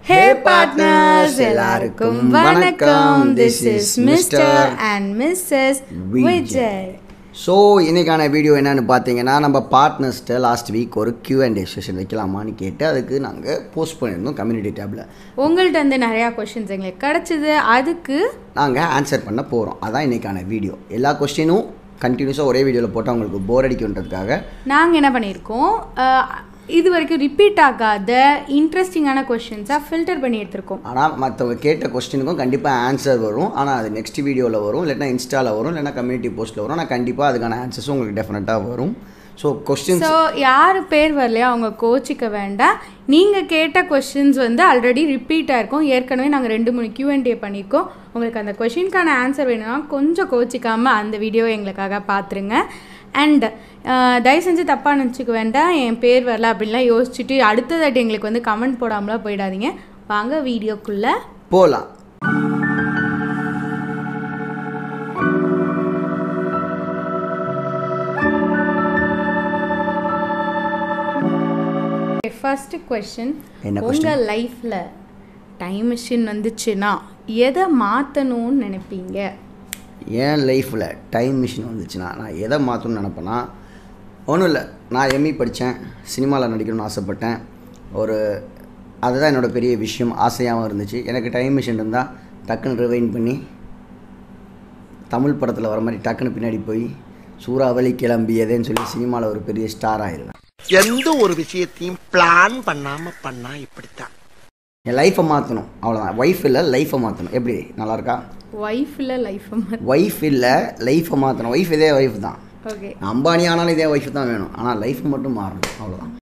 ஹே partners எல்லாருக்கும் வணக்கம் this is Mister and Missus Vijay so இன்னைக்கான வீடியோ என்னன்னு பார்த்தீங்கன்னா நம்ம பார்ட்னர்ஸ்ட்டு லாஸ்ட் வீக் ஒரு கியூ அண்ட் டே செஷன் வைக்கலாமான்னு கேட்டு அதுக்கு நாங்கள் போஸ்ட் பண்ணியிருந்தோம் கம்யூனிட்டி டேப்பில் உங்கள்ட்ட இருந்து நிறையா கொஷின்ஸ் எங்களுக்கு கிடச்சிது அதுக்கு நாங்கள் ஆன்சர் பண்ண போகிறோம் அதான் இன்னைக்கான வீடியோ எல்லா கொஸ்டினும் கண்டினியூஸாக ஒரே வீடியோவில் போட்டால் உங்களுக்கு போர் அடிக்குன்றதுக்காக நாங்கள் என்ன பண்ணியிருக்கோம் அஹ், இது வரைக்கும் ரிப்பீட் ஆகாத இன்ட்ரெஸ்டிங்கான கொஷின்ஸாக ஃபில்டர் பண்ணி எடுத்திருக்கோம் ஆனால் மற்றவங்க கேட்ட கொஸ்டினுக்கும் கண்டிப்பாக ஆன்சர் வரும் ஆனால் அது நெக்ஸ்ட் வீடியோவில் வரும் இல்லைன்னா இன்ஸ்டாவில் வரும் இல்லைன்னா கம்யூனிட்டி போஸ்ட்டில் வரும் ஆனால் கண்டிப்பாக அதுக்கான ஆன்சர்ஸும் உங்களுக்கு டெஃபினட்டாக வரும் ஸோ கொஸ்டின்ஸ் ஸோ யார் பேர் வரலையோ அவங்க கோச்சிக்க வேண்டாம் நீங்கள் கேட்ட கொஷின்ஸ் வந்து ஆல்ரெடி ரிப்பீட் ஆயிருக்கும் ஏற்கனவே நாங்கள் ரெண்டு மூணு Q&A பண்ணியிருக்கோம் உங்களுக்கு அந்த கொஷினுக்கான ஆன்சர் வேணும்னா கொஞ்சம் கோச்சிக்காமல் அந்த வீடியோ எங்களுக்காக பார்த்துருங்க அண்ட் தயவு செஞ்சு தப்பாக நினச்சிக்க வேண்டாம் என் பேர் வரல அப்படின்லாம் யோசிச்சுட்டு அடுத்த தாட்டி எங்களுக்கு வந்து கமெண்ட் போடாமலாம் போயிடாதீங்க வாங்க வீடியோக்குள்ளே போகலாம் ஃபர்ஸ்ட் கொஷின் என்ன question? உங்கள் லைஃப்பில் டைம் மிஷின் வந்துச்சுன்னா எதை மாற்றணும்னு நினைப்பீங்க என் லைஃப்பில் டைம் மிஷின் வந்துச்சுன்னா நான் எதை மாற்றணும்னு நினப்பேன்னா ஒன்றும் இல்லை நான் எம்இ படித்தேன் சினிமாவில் நடிக்கணும்னு ஆசைப்பட்டேன் ஒரு அதுதான் என்னோடய பெரிய விஷயம் ஆசையாகவும் இருந்துச்சு எனக்கு டைம் மிஷின் இருந்தால் டக்குன்னு ரிவைன் பண்ணி தமிழ் படத்தில் வர மாதிரி டக்குன்னு பின்னாடி போய் சூறாவளி கிளம்பியதேன்னு சொல்லி சினிமாவில் ஒரு பெரிய ஸ்டார் ஆயிடுவேன் எந்த ஒரு விஷயத்தையும் பிளான் பண்ணாம பண்ணா இப்படித்தான் என் லைஃப்பை மாற்றணும் அவ்வளோதான் ஒய்ஃப் இல்லை லைஃப்பை மாற்றணும் எப்படி நல்லா இருக்கா ஒய்ஃபில் லைஃப்பை மாற்ற ஒய்ஃப் இல்லை லைஃப்பை மாற்றணும் ஒய்ஃப் இதே ஒய்ஃப் தான் ஓகே அம்பானி ஆனாலும் இதே ஒய்ஃப் தான் வேணும் ஆனால் லைஃப் மட்டும் மாறணும் அவ்வளோதான்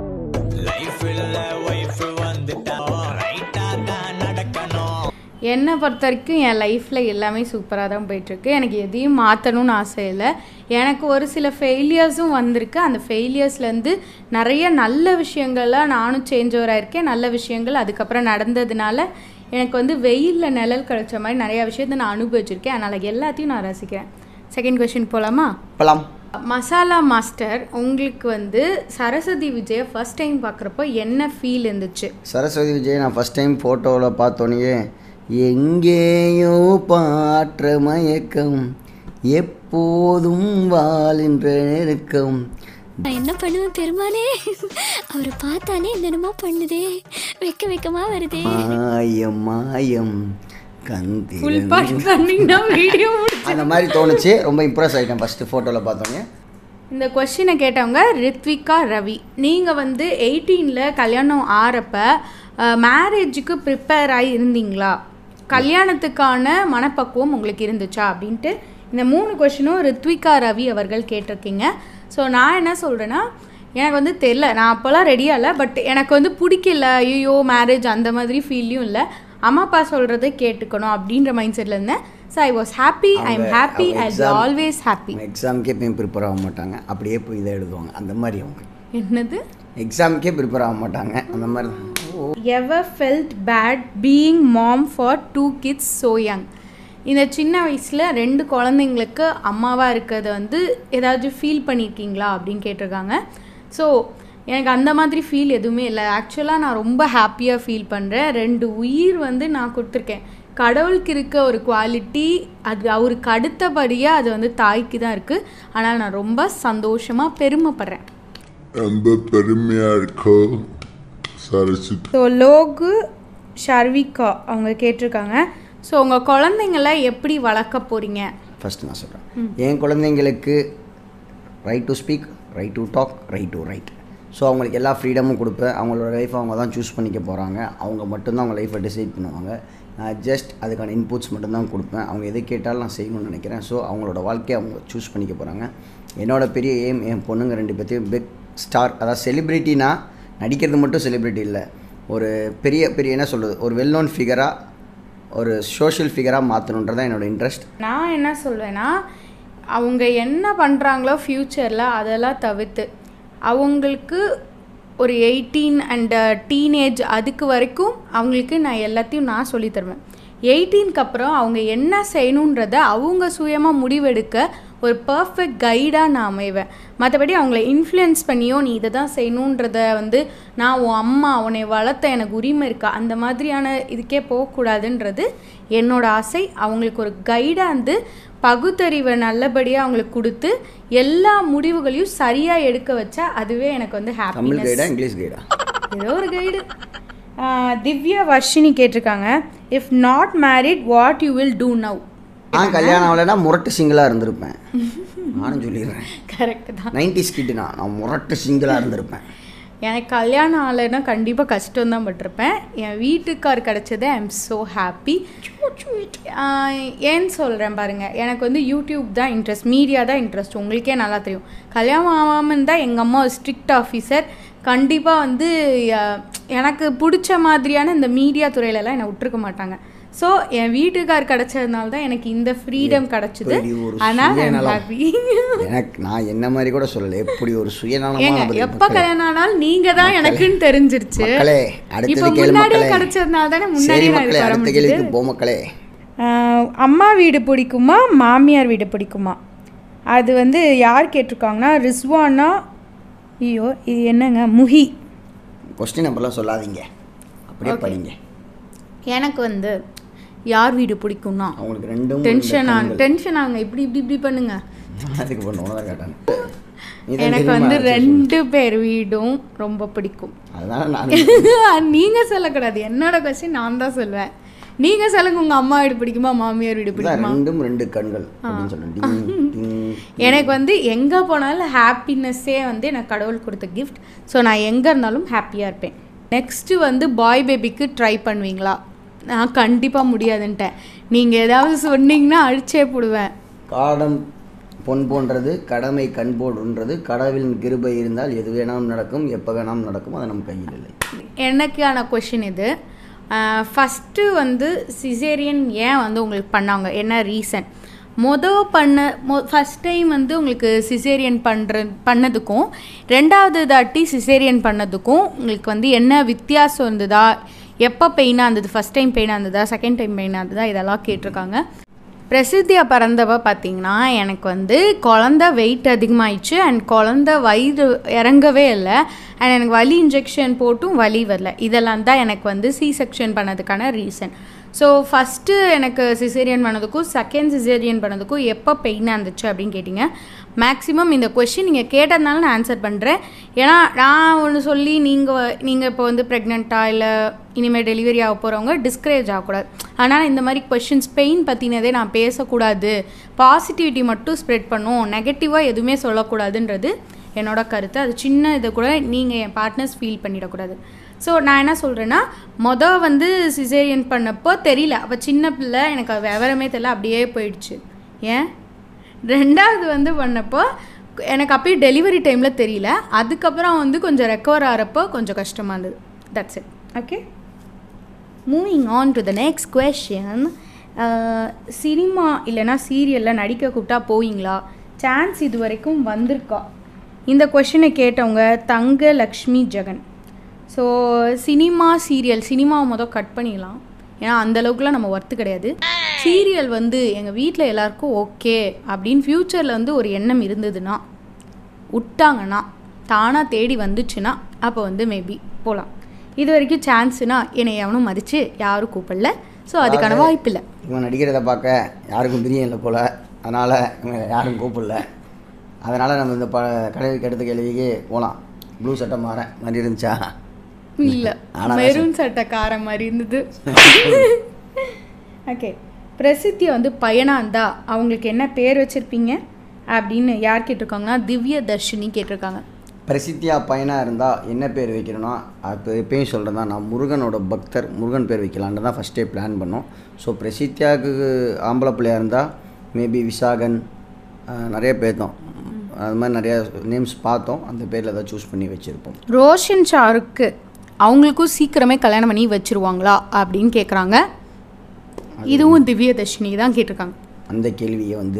என்னை பொறுத்த வரைக்கும் என் லைஃப்பில் எல்லாமே சூப்பராக தான் போயிட்டுருக்கு எனக்கு எதையும் மாற்றணும்னு ஆசை இல்லை எனக்கு ஒரு சில ஃபெயிலியர்ஸும் வந்திருக்கு அந்த ஃபெயிலியர்ஸ்லேருந்து நிறைய நல்ல விஷயங்கள்லாம் நானும் சேஞ்ச் ஓவராக இருக்கேன் நல்ல விஷயங்கள் அதுக்கப்புறம் நடந்ததுனால எனக்கு வந்து வெயிலில் நிழல் கிடைச்ச மாதிரி நிறையா விஷயத்தை நான் அனுபவிச்சிருக்கேன் அதனால் எல்லாத்தையும் நான் ரசிக்கிறேன் செகண்ட் கொஷின் போகலாமா போலாம் மசாலா மாஸ்டர் உங்களுக்கு வந்து சரஸ்வதி விஜயை ஃபர்ஸ்ட் டைம் பார்க்குறப்போ என்ன ஃபீல் இருந்துச்சு சரஸ்வதி விஜய் நான் ஃபஸ்ட் டைம் ஃபோட்டோவில் பார்த்தோன்னே எங்கேயோ பாற்ற மயக்கம் எப்போதும் வாழின்ற நெருக்கம் நான் என்ன பண்ணுவேன் பெருமானே அவரை பார்த்தாலே என்னென்னமோ பண்ணுதே வெக்க வெக்கமா வருதே மாயம் மாயம் கந்தி ஃபுல் பாட்டு பண்ணிங்கன்னா வீடியோ அந்த மாதிரி தோணுச்சு ரொம்ப இம்ப்ரெஸ் ஆகிட்டேன் ஃபஸ்ட்டு ஃபோட்டோவில் பார்த்தோன்னே இந்த கொஷினை கேட்டவங்க ரித்விகா ரவி நீங்கள் வந்து எயிட்டீனில் கல்யாணம் ஆறப்ப மேரேஜுக்கு ப்ரிப்பேர் ஆகி இருந்தீங்களா கல்யாணத்துக்கான மனப்பக்குவம் உங்களுக்கு இருந்துச்சா அப்படின்ட்டு இந்த மூணு கொஷினும் ரித்விகா ரவி அவர்கள் கேட்டிருக்கீங்க ஸோ நான் என்ன சொல்கிறேன்னா எனக்கு வந்து தெரில நான் அப்போல்லாம் ரெடியாக இல்லை பட் எனக்கு வந்து பிடிக்கல ஐயோ மேரேஜ் அந்த மாதிரி ஃபீல்லையும் இல்லை அம்மா அப்பா சொல்கிறத கேட்டுக்கணும் அப்படின்ற மைண்ட் செட்டில் இருந்தேன் so I was happy I am அவங்க- ஹாப்பி அவங்க ஐ exam- ஆல்வேஸ் ஹாப்பி எக்ஸாமுக்கே போய் ப்ரிப்பேர் ஆக மாட்டாங்க அப்படியே போய் இதை எழுதுவாங்க அந்த மாதிரி அவங்க என்னது எக்ஸாமுக்கே ப்ரிப்பேர் ஆக மாட்டாங்க அந்த மாதிரி தான் oh ever felt bad being mom for two kids so young இந்த சின்ன வயசில் ரெண்டு குழந்தைங்களுக்கு அம்மாவாக இருக்கிறத வந்து ஏதாச்சும் ஃபீல் பண்ணியிருக்கீங்களா அப்படின்னு கேட்டிருக்காங்க ஸோ எனக்கு அந்த மாதிரி ஃபீல் எதுவுமே இல்லை ஆக்சுவலாக நான் ரொம்ப ஹாப்பியாக ஃபீல் பண்ணுறேன் ரெண்டு உயிர் வந்து நான் கொடுத்துருக்கேன் கடவுளுக்கு இருக்க ஒரு குவாலிட்டி அது அவருக்கு அடுத்தபடியாக அது வந்து தாய்க்கு தான் இருக்குது ஆனால் நான் ரொம்ப சந்தோஷமாக பெருமைப்படுறேன் ரொம்ப பெருமையா இருக்கோ சரஸ்வதி ஸோ லோகு ஷர்விகா அவங்க கேட்டிருக்காங்க ஸோ உங்கள் குழந்தைங்கள எப்படி வளர்க்க போகிறீங்க ஃபஸ்ட் நான் சொல்கிறேன் என் குழந்தைங்களுக்கு right to speak right to talk right to write so அவங்களுக்கு எல்லா ஃப்ரீடமும் கொடுப்பேன் அவங்களோட லைஃப் அவங்க தான் சூஸ் பண்ணிக்க போகிறாங்க அவங்க மட்டும்தான் அவங்க லைஃப்பை டிசைட் பண்ணுவாங்க நான் ஜஸ்ட் அதுக்கான இன்புட்ஸ் மட்டும்தான் கொடுப்பேன் அவங்க எது கேட்டாலும் நான் செய்யணும்னு நினைக்கிறேன் ஸோ அவங்களோட வாழ்க்கையை அவங்க சூஸ் பண்ணிக்க போகிறாங்க என்னோட பெரிய எய்ம் என் பொண்ணுங்க ரெண்டு பேர்த்தையும் பிக் ஸ்டார் அதாவது செலிப்ரிட்டினா நடிக்கிறது மட்டும் செலிப்ரிட்டி இல்லை ஒரு பெரிய பெரிய என்ன சொல்கிறது ஒரு வெல் நோன் ஃபிகராக ஒரு சோஷியல் ஃபிகராக மாற்றணுன்றது தான் என்னோட இன்ட்ரெஸ்ட் நான் என்ன சொல்வேன்னா அவங்க என்ன பண்ணுறாங்களோ ஃப்யூச்சரில் அதெல்லாம் தவிர்த்து அவங்களுக்கு ஒரு எயிட்டீன் அண்ட் டீனேஜ் அதுக்கு வரைக்கும் அவங்களுக்கு நான் எல்லாத்தையும் நான் சொல்லித் தருவேன் எயிட்டீன்க்கு அப்புறம் அவங்க என்ன செய்யணுன்றத அவங்க சுயமாக முடிவெடுக்க ஒரு பர்ஃபெக்ட் கைடாக நான் அமைவேன் மற்றபடி அவங்கள இன்ஃப்ளூயன்ஸ் பண்ணியோ நீ இதை தான் செய்யணுன்றத வந்து நான் உன் அம்மா உன்னை வளர்த்த எனக்கு உரிமை இருக்கா அந்த மாதிரியான இதுக்கே போகக்கூடாதுன்றது என்னோட ஆசை அவங்களுக்கு ஒரு கைடாக வந்து பகுத்தறிவை நல்லபடியாக அவங்களுக்கு கொடுத்து எல்லா முடிவுகளையும் சரியாக எடுக்க வச்சா அதுவே எனக்கு வந்து தமிழ் ஹாப்பினஸ் கைடா இங்கிலீஷ் கைடா ஏதோ ஒரு கைடு திவ்யா வர்ஷினி கேட்டிருக்காங்க if not married what you will do now நான் கல்யாணம் ஆகலைன்னா முரட்டு சிங்கிளாக இருந்திருப்பேன் நானும் சொல்லிடுறேன் கரெக்ட் தான் நைன்டிஸ் கிட்டுனா நான் முரட்டு சிங்கிளாக இருந்திருப்பேன் எனக்கு கல்யாணம் ஆகலைன்னா கண்டிப்பாக கஷ்டம் தான் பட்டிருப்பேன் என் வீட்டுக்கார் கிடச்சது ஐ எம் ஸோ ஹாப்பி ஏன்னு சொல்கிறேன் பாருங்கள் எனக்கு வந்து யூடியூப் தான் இன்ட்ரெஸ்ட் மீடியா தான் இன்ட்ரெஸ்ட் உங்களுக்கே நல்லா தெரியும் கல்யாணம் ஆகாமல் இருந்தால் எங்கள் அம்மா ஒரு ஸ்ட்ரிக்ட் ஆஃபீஸர் கண்டிப்பாக வந்து அஹ், எனக்கு பிடிச்ச மாதிரியான இந்த மீடியா துறையிலலாம் என்னை விட்டுருக்க மாட்டாங்க ஸோ என் வீட்டுக்கார் கிடச்சதுனால தான் எனக்கு இந்த ஃப்ரீடம் கிடச்சிது எப்படி ஒரு ஆனால் சுயநலம். ஹாப்பி எனக்கு நான் என்ன மாதிரி கூட சொல்லலை எப்படி ஒரு சுயநலமான ஏங்க பதில் எப்ப மக்களே. கல்யாணம் ஆனாலும் நீங்க தான் எனக்குன்னு தெரிஞ்சிருச்சு மக்களே அடுத்தது இப்ப கேளு முன்னாடியே மக்களே கிடைச்சதுனால தானே சரி முன்னாடியே நான் மக்களே இதுக்கு வர அடுத்த முடியுது கேள்விக்கு போ மக்களே ஆஹ், அம்மா வீடு பிடிக்குமா மாமியார் வீடு பிடிக்குமா அது வந்து யார் கேட்டிருக்காங்கன்னா ரிஸ்வானா ஐயோ இது என்னங்க முஹி கொஸ்டின் அப்பெல்லாம் சொல்லாதீங்க அப்படியே படிங்க எனக்கு வந்து யார் வீடு பிடிக்கும்னா அவங்களுக்கு ரெண்டும் டென்ஷன் ஆங்க டென்ஷன் ஆங்க இப்படி இப்படி இப்படி பண்ணுங்க அதுக்கு பண்ணுவோம் தான் கேட்டாங்க நீ தான் எனக்கு தெரியுமா வந்து answer சொல்லு. ரெண்டு பேர் வீடும் ரொம்ப பிடிக்கும் அதனால நான் நீங்க சொல்லக்கூடாது என்னோட கொஸ்டின் நான் தான் சொல்லுவேன் நீங்க சொல்லுங்க உங்க அம்மா வீடு பிடிக்குமா மாமியார் வீடு இதான் பிடிக்குமா ரெண்டும் ரெண்டு கண்கள் அப்படின்னு சொல்றேன் டிங், டிங். எனக்கு வந்து எங்கே போனாலும் ஹாப்பினஸ்ஸே வந்து எனக்கு கடவுள் கொடுத்த கிஃப்ட் ஸோ நான் எங்கே இருந்தாலும் ஹாப்பியாக இருப்பேன் நெக்ஸ்ட்டு வந்து பாய் பேபிக்கு ட்ரை பண்ணுவீங்களா நான் கண்டிப்பாக முடியாதுன்ட்டேன் நீங்கள் ஏதாவது சொன்னீங்கன்னா அழிச்சே போடுவேன் காடம் பொன் போன்றது கடமை கண் போன்றது கடவுளின் கிருபை இருந்தால் எது வேணாலும் நடக்கும் எப்போ வேணாலும் நடக்கும் அது நம் கையில் இல்லை எனக்கான கொஷின் இது ஃபஸ்ட்டு வந்து சிசேரியன் ஏன் வந்து உங்களுக்கு பண்ணாங்க என்ன ரீசன் மொதல் பண்ண மொ ஃபஸ்ட் டைம் வந்து உங்களுக்கு சிசேரியன் பண்ணுற பண்ணதுக்கும் ரெண்டாவது தாட்டி சிசேரியன் பண்ணதுக்கும் உங்களுக்கு வந்து என்ன வித்தியாசம் இருந்ததா எப்போ பெயினாக இருந்தது ஃபஸ்ட் டைம் பெயினாக இருந்ததா செகண்ட் டைம் பெயினாக இருந்ததா இதெல்லாம் கேட்டிருக்காங்க பிரசித்தியா பிறந்தவ பார்த்தீங்கன்னா எனக்கு வந்து குழந்த வெயிட் அதிகமாயிடுச்சு அண்ட் குழந்த வயிறு இறங்கவே இல்லை அண்ட் எனக்கு வலி இன்ஜெக்ஷன் போட்டும் வலி வரல இதெல்லாம் தான் எனக்கு வந்து சி செக்ஷன் பண்ணதுக்கான ரீசன் ஸோ ஃபஸ்ட்டு எனக்கு சிசேரியன் பண்ணதுக்கும் செகண்ட் சிசேரியன் பண்ணதுக்கும் எப்போ பெயினாக இருந்துச்சு அப்படின்னு கேட்டிங்க மேக்ஸிமம் இந்த கொஷின் நீங்கள் கேட்டதுனால நான் ஆன்சர் பண்ணுறேன் ஏன்னா நான் ஒன்று சொல்லி நீங்கள் நீங்கள் இப்போ வந்து ப்ரெக்னெண்ட்டாக இல்லை இனிமேல் டெலிவரி ஆக போகிறவங்க டிஸ்கரேஜ் ஆகக்கூடாது ஆனால் இந்த மாதிரி கொஷின்ஸ் பெயின் பற்றினதே நான் பேசக்கூடாது பாசிட்டிவிட்டி மட்டும் ஸ்ப்ரெட் பண்ணும் நெகட்டிவாக எதுவுமே சொல்லக்கூடாதுன்றது என்னோட கருத்து அது சின்ன இதை கூட நீங்கள் என் பார்ட்னர்ஸ் ஃபீல் பண்ணிடக்கூடாது ஸோ நான் என்ன சொல்கிறேன்னா மொதல் வந்து சிசேரியன் பண்ணப்போ தெரியல அப்போ சின்ன பிள்ளை எனக்கு அது விவரமே தெரியல அப்படியே போயிடுச்சு ஏன் ரெண்டாவது வந்து பண்ணப்போ எனக்கு அப்பயே டெலிவரி டைமில் தெரியல அதுக்கப்புறம் வந்து கொஞ்சம் ரெக்கவர் ஆகிறப்போ கொஞ்சம் கஷ்டமாக இருந்தது that's it okay moving on to the next question cinema இல்லைன்னா சீரியலில் நடிக்க கூப்பிட்டா போவீங்களா சான்ஸ் இது வரைக்கும் வந்திருக்கா இந்த கொஷினை கேட்டவங்க Thanga Lakshmi Jagan so cinema serial சினிமாவை மொதல் கட் பண்ணிடலாம் ஏன்னா அந்த அளவுக்குலாம் நம்ம ஒர்த்து கிடையாது சீரியல் வந்து எங்கள் வீட்டில் எல்லாருக்கும் ஓகே அப்படின்னு ஃப்யூச்சரில் வந்து ஒரு எண்ணம் இருந்ததுன்னா விட்டாங்கன்னா தானாக தேடி வந்துச்சுன்னா அப்போ வந்து மேபி போகலாம் இது வரைக்கும் சான்ஸுனா என்னை எவனும் மதித்து யாரும் கூப்பிடல ஸோ அதுக்கான அதாவது, வாய்ப்பு இல்லை இவன் நடிக்கிறத பார்க்க யாருக்கும் பிரியம் இல்லை போல் அதனால் இவங்க யாரும் கூப்பிடல அதனால் நம்ம இந்த ப கேள்விக்கு அடுத்த கேள்விக்கு போகலாம் ப்ளூ சட்டை மாற மாதிரி இருந்துச்சா இல்லை ஆனா மெரூன் சட்டை காரம் மாதிரி இருந்தது ஓகே பிரசித்தி வந்து பையனாக இருந்தா அவங்களுக்கு என்ன பேர் வச்சுருப்பீங்க அப்படின்னு யார் கேட்டிருக்காங்கன்னா திவ்ய தர்ஷினி கேட்டிருக்காங்க பிரசித்தியா பையனாக இருந்தால் என்ன பேர் வைக்கணும்னா அது எப்பயும் சொல்கிறேன் தான் நான் முருகனோட பக்தர் முருகன் பேர் வைக்கலான்னு தான் ஃபஸ்ட்டே பிளான் பண்ணோம் ஸோ பிரசித்தியாவுக்கு ஆம்பளை பிள்ளையாக இருந்தால் மேபி விசாகன் அஹ், நிறைய பேர் தான் அது மாதிரி நிறையா நேம்ஸ் பார்த்தோம் அந்த பேரில் ஏதாவது சூஸ் பண்ணி வச்சுருப்போம் ரோஷன் ஷாருக்கு அவங்களுக்கும் சீக்கிரமே கல்யாணம் பண்ணி வச்சிருவாங்களா அப்படின்னு கேட்குறாங்க இதுவும் திவ்ய தர்ஷினி தான் கேட்டிருக்காங்க அந்த கேள்வியை வந்து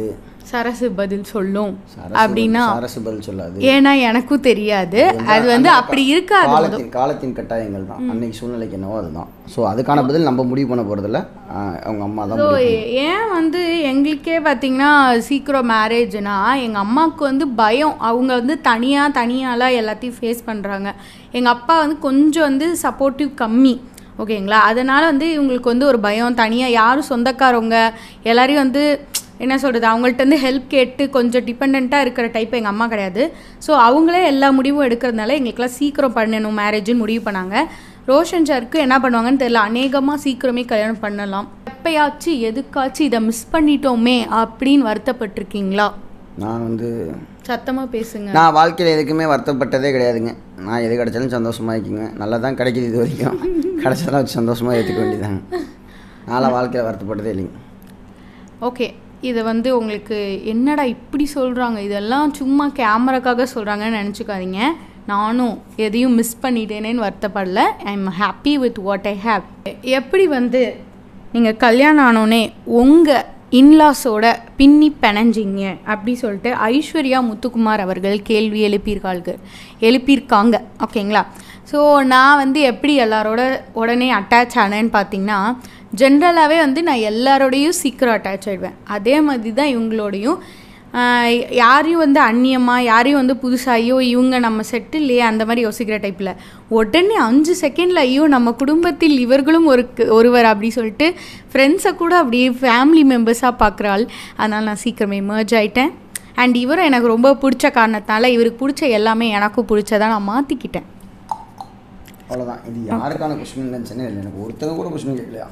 சரசு பதில் சொல்லும் சரசு அப்படின்னா சரசு பதில் சொல்லாது ஏன்னா எனக்கும் தெரியாது அது வந்து அப்படி இருக்காது காலத்தின் காலத்தின் கட்டாயங்கள் தான் அன்னைக்கு சூழ்நிலைக்கு என்னவோ அதுதான் ஸோ அதுக்கான பதில் நம்ம முடிவு பண்ண போகிறதில்ல அவங்க அம்மா தான் ஸோ முடிவு ஏன் வந்து எங்களுக்கே பார்த்தீங்கன்னா சீக்கிரம் மேரேஜ்னா எங்கள் அம்மாவுக்கு வந்து பயம் அவங்க வந்து தனியாக தனியாலாம் எல்லாத்தையும் ஃபேஸ் பண்ணுறாங்க எங்கள் அப்பா வந்து கொஞ்சம் வந்து சப்போர்ட்டிவ் கம்மி ஓகேங்களா அதனால் வந்து இவங்களுக்கு வந்து ஒரு பயம் தனியாக யாரும் சொந்தக்காரவங்க எல்லாரையும் வந்து என்ன சொல்கிறது அவங்கள்ட்ட இருந்து ஹெல்ப் கேட்டு கொஞ்சம் டிபெண்ட்டாக இருக்கிற டைப் எங்கள் அம்மா கிடையாது ஸோ அவங்களே எல்லா முடிவும் எடுக்கிறதுனால எங்களுக்கெல்லாம் சீக்கிரம் பண்ணணும் மேரேஜ்னு முடிவு பண்ணாங்க ரோஷன் சாருக்கு என்ன பண்ணுவாங்கன்னு தெரியல அநேகமாக சீக்கிரமே கல்யாணம் பண்ணலாம் எப்பயாச்சும் எதுக்காச்சும் இதை மிஸ் பண்ணிட்டோமே அப்படின்னு வருத்தப்பட்டிருக்கீங்களா நான் வந்து சத்தமாக பேசுங்க நான் வாழ்க்கையில் எதுக்குமே வருத்தப்பட்டதே கிடையாதுங்க நான் எது கிடைச்சாலும் சந்தோஷமாக இருக்குங்க நல்லா தான் கிடைக்கிது இது வரைக்கும் கிடைச்சதெல்லாம் வச்சு சந்தோஷமாக ஏற்றுக்க வேண்டியதாங்க நான்லாம் வாழ்க்கையில் வருத்தப்பட்டதே இல்லைங்க ஓகே இதை வந்து உங்களுக்கு என்னடா இப்படி சொல்கிறாங்க இதெல்லாம் சும்மா கேமராக்காக சொல்கிறாங்கன்னு நினச்சிக்காதீங்க நானும் எதையும் மிஸ் பண்ணிட்டேனேன்னு வருத்தப்படல I am happy with what I have எப்படி வந்து நீங்கள் கல்யாணம் ஆனோடனே உங்கள் இன்லாஸோட பின்னி பிணைஞ்சிங்க அப்படி சொல்லிட்டு ஐஸ்வர்யா முத்துக்குமார் அவர்கள் கேள்வி எழுப்பியிருக்காள்கள் எழுப்பியிருக்காங்க ஓகேங்களா ஸோ நான் வந்து எப்படி எல்லாரோட உடனே அட்டாச் ஆனேன்னு பார்த்தீங்கன்னா ஜென்ரலாகவே வந்து நான் எல்லாரோடையும் சீக்கிரம் அட்டாச் ஆகிடுவேன் அதே மாதிரி தான் இவங்களோடையும் ஆஹ் யாரையும் வந்து அந்நியமாக யாரையும் வந்து புதுசாக ஐயோ இவங்க நம்ம செட்டு இல்லையே அந்த மாதிரி யோசிக்கிற டைப்பில் உடனே அஞ்சு செகண்டில் ஐயோ நம்ம குடும்பத்தில் இவர்களும் ஒரு ஒருவர் அப்படி சொல்லிட்டு ஃப்ரெண்ட்ஸை கூட அப்படியே ஃபேமிலி மெம்பர்ஸாக பார்க்குறாள் அதனால் நான் சீக்கிரமே merge ஆயிட்டேன் அண்ட் இவரும் எனக்கு ரொம்ப பிடிச்ச காரணத்தால் இவருக்கு பிடிச்ச எல்லாமே எனக்கும் பிடிச்சதா நான் மாற்றிக்கிட்டேன் அவ்வளோதான் இது யாருக்கான கொஸ்டின் இருந்துச்சுன்னு இல்லை எனக்கு ஒருத்தங்க கூட கொஸ்டின் கேட்கலையா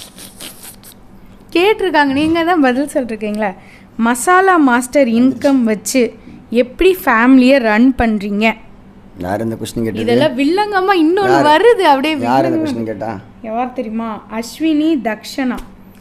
கேட்டிருக்காங்க நீங்கள் தான் பதில் சொல்லிருக்கீங்களா மசாலா மாஸ்டர் இன்கம் வச்சு எப்படி ஃபேமிலியை ரன் பண்ணுறீங்க யார் இந்த கொஸ்டின் கேட்டது இதெல்லாம் வில்லங்கமா இன்னொன்று யாரு? வருது அப்படியே யார் இந்த வில்லங்க- கொஸ்டின் கேட்டா யார் தெரியுமா அஸ்வினி தக்ஷனா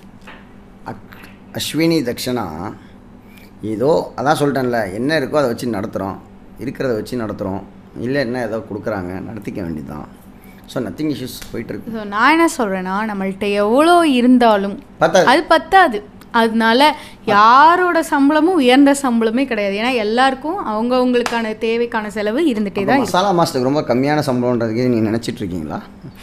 அக் அஸ்வினி தக்ஷனா ஏதோ அதான் சொல்லிட்டேன்ல என்ன இருக்கோ அதை வச்சு நடத்துகிறோம் இருக்கிறத வச்சு நடத்துகிறோம் இல்லை என்ன ஏதோ கொடுக்குறாங்க நடத்திக்க வேண்டியதுதான் ஸோ நத்திங் இஷ்யூஸ் போயிட்டுருக்கு ஸோ நான் என்ன சொல்கிறேன்னா நம்மள்ட்ட எவ்வளோ இருந்தாலும் பத்தாது. அது பத்தாது அதனால யாரோட சம்பளமும் உயர்ந்த சம்பளமே கிடையாது ஏன்னா எல்லாருக்கும் அவங்கவுங்களுக்கான தேவைக்கான செலவு இருந்துகிட்டே தான் இருக்கும் மசாலா மாஸ்டருக்கு ரொம்ப கம்மியான சம்பளம்ன்றதுக்கு நீங்கள் நினச்சிட்டு இருக்கீங்களா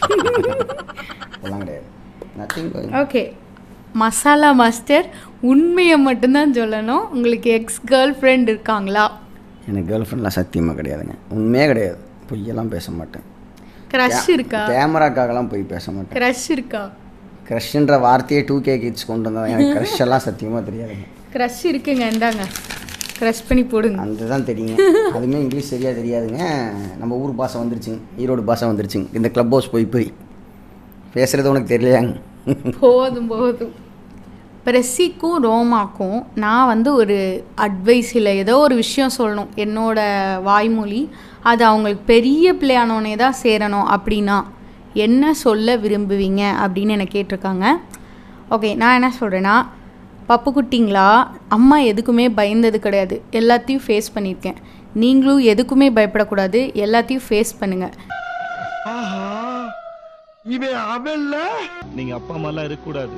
அதெல்லாம் கிடையாது நத்திங் ஓகே மசாலா மாஸ்டர் உண்மையை மட்டும்தான் சொல்லணும் உங்களுக்கு எக்ஸ் கேர்ள் ஃப்ரெண்ட் இருக்காங்களா எனக்கு கேர்ள் ஃப்ரெண்ட்லாம் சத்தியமாக கிடையாதுங்க உண்மையே கிடையாது பொய்யெல்லாம் பேச மாட்டேன் க்ரஷ் இருக்கா கேமராக்காகலாம் போய் பேச மாட்டேன் க்ரஷ் இருக்கா க்ரஷ்ன்ற வார்த்தையே டூ கே கிட்ஸ் கொண்டு வந்தோம் எனக்கு க்ரஷ் எல்லாம் சத்தியமாக தெரியாதுங்க க்ரஷ் இருக்குங்க இந்தாங்க க்ரஷ் பண்ணி போடுங்க அந்த தான் தெரியுங்க அதுவுமே இங்கிலீஷ் சரியாக தெரியாதுங்க நம்ம ஊர் பாஷை வந்துருச்சுங்க ஈரோடு பாஷை வந்துருச்சுங்க இந்த க்ளப் ஹவுஸ் போய் போய் பேசுகிறது உனக்கு தெரியலையாங்க போதும் போதும் பிரசிக்கும் ரோமாக்கும் நான் வந்து ஒரு அட்வைஸ் இல்லை ஏதோ ஒரு விஷயம் சொல்லணும் என்னோட வாய்மொழி அது அவங்களுக்கு பெரிய பிள்ளையானோனே தான் சேரணும் அப்படின்னா என்ன சொல்ல விரும்புவீங்க அப்படின்னு என்னை கேட்டிருக்காங்க ஓகே நான் என்ன சொல்கிறேன்னா பப்பு குட்டிங்களா அம்மா எதுக்குமே பயந்தது கிடையாது எல்லாத்தையும் ஃபேஸ் பண்ணியிருக்கேன் நீங்களும் எதுக்குமே பயப்படக்கூடாது எல்லாத்தையும் ஃபேஸ் பண்ணுங்கள் ஆஹா இவன் அவன்ல நீங்க அப்பா அம்மாலாம் இருக்கக்கூடாது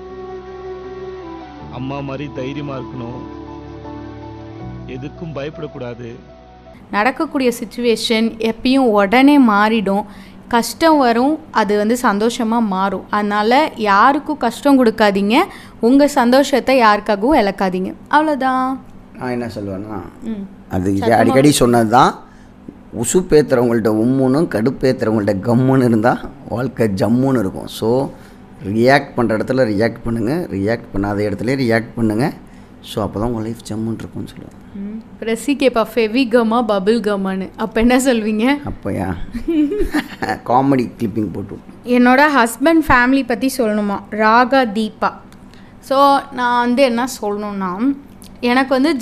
அம்மா மாதிரி தைரியமா இருக்கணும் எதுக்கும் பயப்படக்கூடாது நடக்கக்கூடிய சுச்சுவேஷன் எப்பயும் உடனே மாறிடும் கஷ்டம் வரும் அது வந்து சந்தோஷமாக மாறும் அதனால் யாருக்கும் கஷ்டம் கொடுக்காதீங்க உங்கள் சந்தோஷத்தை யாருக்காகவும் இழக்காதீங்க அவ்வளோதான் நான் என்ன சொல்லுவேன்னா அது இது அடிக்கடி சொன்னது தான் உசுப்பேத்துறவங்கள்ட்ட உம்முனும் கடுப்பேத்துறவங்கள்ட்ட கம்முன்னு இருந்தால் வாழ்க்கை ஜம்முன்னு இருக்கும் ஸோ ரியாக்ட் பண்ணுற இடத்துல ரியாக்ட் பண்ணுங்கள் ரியாக்ட் பண்ணாத இடத்துல ரியாக்ட் பண்ணுங்கள் ஸோ அப்போ தான் உங்கள் லைஃப் ஜம்முன்னு இருக்கும்னு சொல்லுவேன் பிரசி கேப்பா ஃபெவி கமா பபிள் கமான்னு அப்போ என்ன சொல்வீங்க அப்போயா காமெடி கிளிப்பிங் போட்டு விட்டு. என்னோட ஹஸ்பண்ட் ஃபேமிலி பற்றி சொல்லணுமா ராகா தீபா ஸோ நான் வந்து என்ன சொல்லணும்னா எனக்கு வந்து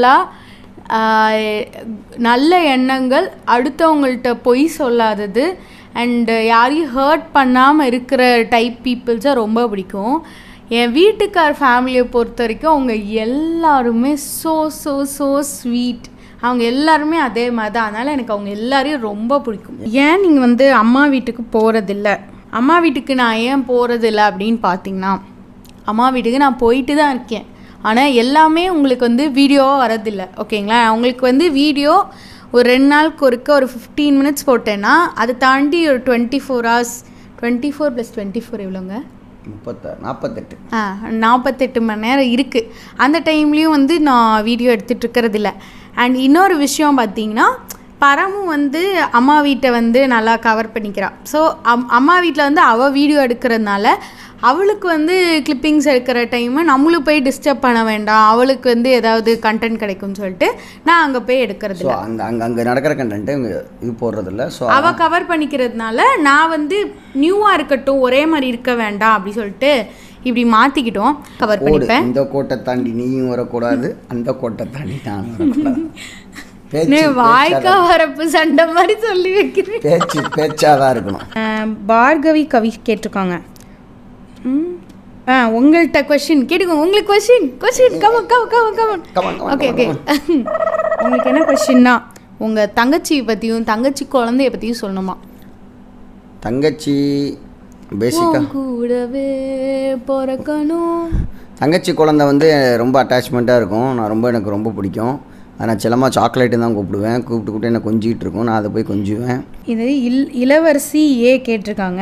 ஜென்ரலாக நல்ல எண்ணங்கள் அடுத்தவங்கள்ட்ட பொய் சொல்லாதது அண்டு யாரையும் ஹர்ட் பண்ணாமல் இருக்கிற டைப் பீப்புள்ஸை ரொம்ப பிடிக்கும் என் வீட்டுக்கார் ஃபேமிலியை பொறுத்த வரைக்கும் அவங்க எல்லாருமே ஸோ ஸோ ஸோ ஸ்வீட் அவங்க எல்லாருமே அதே மாதிரி தான் அதனால் எனக்கு அவங்க எல்லாரையும் ரொம்ப பிடிக்கும் ஏன் நீங்கள் வந்து அம்மா வீட்டுக்கு போகிறதில்ல அம்மா வீட்டுக்கு நான் ஏன் போகிறதில்ல அப்படின்னு பார்த்தீங்கன்னா அம்மா வீட்டுக்கு நான் போயிட்டு தான் இருக்கேன் ஆனால் எல்லாமே உங்களுக்கு வந்து வீடியோவாக வரதில்லை ஓகேங்களா உங்களுக்கு வந்து வீடியோ ஒரு ரெண்டு நாளுக்கு ஒருக்க ஒரு ஃபிஃப்டீன் மினிட்ஸ் போட்டேன்னா அதை தாண்டி ஒரு twenty four hours twenty four plus twenty four எவ்வளோங்க முப்பத்த நாற்பத்தெட்டு ஆ நாற்பத்தெட்டு மணி நேரம் இருக்குது அந்த டைம்லேயும் வந்து நான் வீடியோ எடுத்துகிட்டு இருக்கிறதில்ல அண்ட் இன்னொரு விஷயம் பார்த்தீங்கன்னா பரமும் வந்து அம்மா வீட்டை வந்து நல்லா கவர் பண்ணிக்கிறா ஸோ அம் அம்மா வீட்டில் வந்து அவள் வீடியோ எடுக்கிறதுனால அவளுக்கு வந்து கிளிப்பிங்ஸ் எடுக்கிற டைமு நம்மளும் போய் டிஸ்டர்ப் பண்ண வேண்டாம் அவளுக்கு வந்து ஏதாவது கண்டென்ட் கிடைக்கும்னு சொல்லிட்டு நான் அங்கே போய் எடுக்கிறது ஸோ அங்கே அங்கே அங்கே நடக்கிற கண்டென்ட்டு இவங்க இது போடுறதில்ல ஸோ அவ கவர் பண்ணிக்கிறதுனால நான் வந்து நியூவாக இருக்கட்டும் ஒரே மாதிரி இருக்க வேண்டாம் அப்படி சொல்லிட்டு இப்படி மாற்றிக்கிட்டோம் கவர் ஓடு பண்ணிப்பேன் இந்த கோட்டை தாண்டி நீயும் வரக்கூடாது அந்த கோட்டை தாண்டி நானும் வரக்கூடாது நீ பேச்சு வாய்க்கா வரப்பு சண்டை மாதிரி சொல்லி வைக்கிறேன் பேச்சு பேச்சாக தான் இருக்கணும் பார்கவி கவி கேட்டிருக்காங்க ம். ஆ உங்கள்கிட்ட கொஷின் கேட்டுக்கோங்க உங்களுக்கு question question come on come on come on come on Come on, come on, okay come okay on, உங்களுக்கு என்ன கொஷின்னா உங்கள் தங்கச்சி பற்றியும் தங்கச்சி குழந்தைய பற்றியும் சொல்லணுமா தங்கச்சி பேசிக்காக உன் கூடவே பிறக்கணும் தங்கச்சி குழந்தை வந்து ரொம்ப அட்டாச்மெண்ட்டாக இருக்கும் நான் ரொம்ப எனக்கு ரொம்ப பிடிக்கும் அதை நான் செல்லமாக சாக்லேட்டு தான் கூப்பிடுவேன் கூப்பிட்டு கூப்பிட்டு என்னை கொஞ்சிக்கிட்டு இருக்கும் நான் அதை போய் கொஞ்சுவேன் இது இல் இளவரசி ஏ கேட்டிருக்காங்க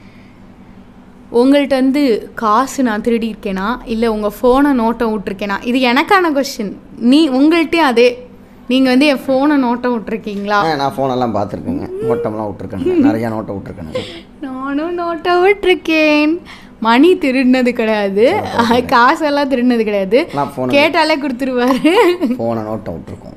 உங்கள்கிட்ட வந்து காசு நான் திருடி இருக்கேனா இல்லை உங்கள் ஃபோனை நோட்டம் விட்ருக்கேனா இது எனக்கான கொஷின் நீ உங்கள்கிட்டயும் அதே நீங்கள் வந்து என் ஃபோனை நோட்டம் விட்ருக்கீங்களா ஆ, நான் ஃபோனெல்லாம் பார்த்துருக்கேங்க நோட்டம்லாம் விட்ருக்கேன் நிறையா நோட்டை விட்ருக்கேன் நானும் நோட்டம் விட்ருக்கேன் மணி திருடினது கிடையாது காசெல்லாம் திருடினது கிடையாது நான் phone- கேட்டாலே கொடுத்துருவாரு ஃபோனை நோட்டை விட்ருக்கோம்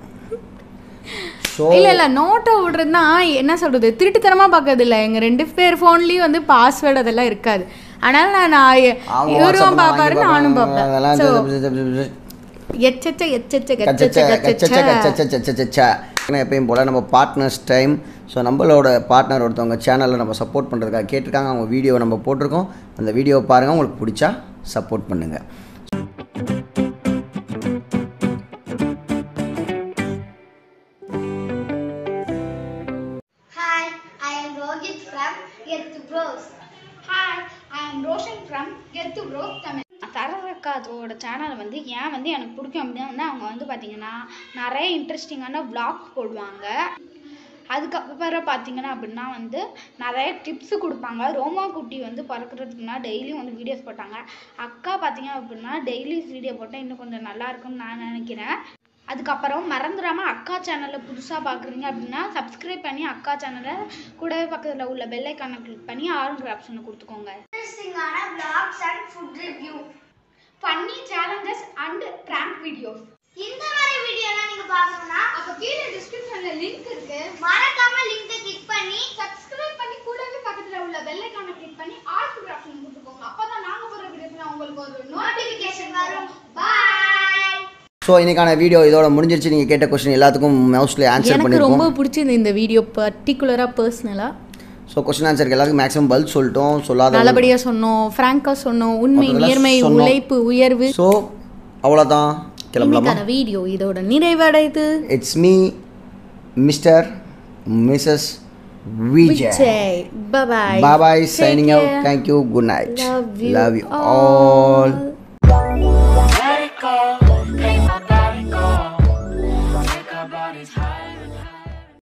ஸோ இல்ல இல்ல நோட்டை விடுறதுனா என்ன சொல்றது திருட்டுத்தனமா பார்க்கறது இல்ல எங்க ரெண்டு பேர் ஃபோன்லயும் வந்து பாஸ்வேர்டு அதெல்லாம் இருக்காது அதனால நான் நான் அவங்க இவரும் WhatsApp ல பார்ப்பாரு வாங்கி நானும் பார்ப்பாங்க. பார்ப்பேன் அதெல்லாம் So, ஜ- ஜ- ஜ- ஜ- ஜ- எச்சச்ச எச்சச்ச கச்சச்ச, கச்சச்ச கச்சச்ச, கச்சச்ச கச்சச்ச, கச்சச்ச. ஏன்னா எப்பயும் போல் நம்ம பார்ட்னர்ஸ் டைம் ஸோ நம்மளோட பார்ட்னர் ஒருத்தவங்க சேனலில் நம்ம சப்போர்ட் பண்ணுறதுக்காக கேட்டிருக்காங்க அவங்க வீடியோ நம்ம போட்டிருக்கோம் அந்த வீடியோவை பாருங்கள் உங்களுக்கு பிடிச்சா சப்போர்ட் பண்ணுங்கள் Hi, I am Rohit from Get to Bros. Hi, I am Roshan from Get to Bros Tamil. தரரக்காதோட சேனல் வந்து ஏன் வந்து எனக்கு பிடிக்கும் அப்படின்னா அவங்க வந்து பார்த்தீங்கன்னா நிறைய இன்ட்ரெஸ்டிங்கான vlogs போடுவாங்க அதுக்கப்புறம் பார்த்தீங்கன்னா அப்படின்னா வந்து நிறைய டிப்ஸு கொடுப்பாங்க ரோமா குட்டி வந்து பிறக்கிறதுக்கு முன்னாடி டெய்லியும் வந்து வீடியோஸ் போட்டாங்க அக்கா பார்த்தீங்க அப்படின்னா டெய்லி வீடியோ போட்டால் இன்னும் கொஞ்சம் நல்லா இருக்கும்னு நான் நினைக்கிறேன் அதுக்கப்புறம் மறந்துடாமல் அக்கா சேனலில் புதுசாக பார்க்குறீங்க அப்படின்னா சப்ஸ்கிரைப் பண்ணி அக்கா சேனலை கூடவே பக்கத்தில் உள்ள பெல் ஐக்கானை கிளிக் பண்ணி ஆளுங்கிற ஆப்ஷனை கொடுத்துக்கோங்க இன்ட்ரெஸ்டிங்கான vlogs and food review. Funny challenges and prank videos இந்த மாதிரி வீடியோலாம் நீங்க பார்க்கணும்னா அப்போ கீழே டிஸ்கிரிப்ஷனில் லிங்க் இருக்கு மறக்காம லிங்கை கிளிக் பண்ணி சப்ஸ்கிரைப் பண்ணி கூடவே பக்கத்தில் உள்ள பெல் ஐக்கானை கிளிக் பண்ணி ஆல் ஆப்ஷன் கொடுத்துக்கோங்க அப்போ தான் நாங்கள் போடுற வீடியோஸ்லாம் உங்களுக்கு ஒரு நோட்டிஃபிகேஷன் வரும் பாய் ஸோ இன்னைக்கான வீடியோ இதோட முடிஞ்சிருச்சு நீங்கள் கேட்ட கொஸ்டின் எல்லாத்துக்கும் மோஸ்ட்லி ஆன்சர் எனக்கு ரொம்ப பண்ணியிருக்கோம் பிடிச்சது இந்த வீடியோ பர்டிகுலராக பர்சனலாக ஸோ கொஸ்டின் ஆன்சருக்கு எல்லாத்துக்கும் மேக்ஸிமம் பதில் சொல்லிட்டோம் சொல்லாத நல்லபடியாக சொன்னோம் ஃப்ராங்காக சொன்னோம் உண்மை மொத்தத்துல நேர்மை சொன்னோம். உழைப்பு உயர்வு ஸோ அவ்வளோதான் கிளம்பலாமா இன்னைக்கான வீடியோ இதோட நிறைவடைது it's me mister missus Vijay Vijay bye bye Bye bye, signing out. Thank you. Good night. Love you Love you all. all.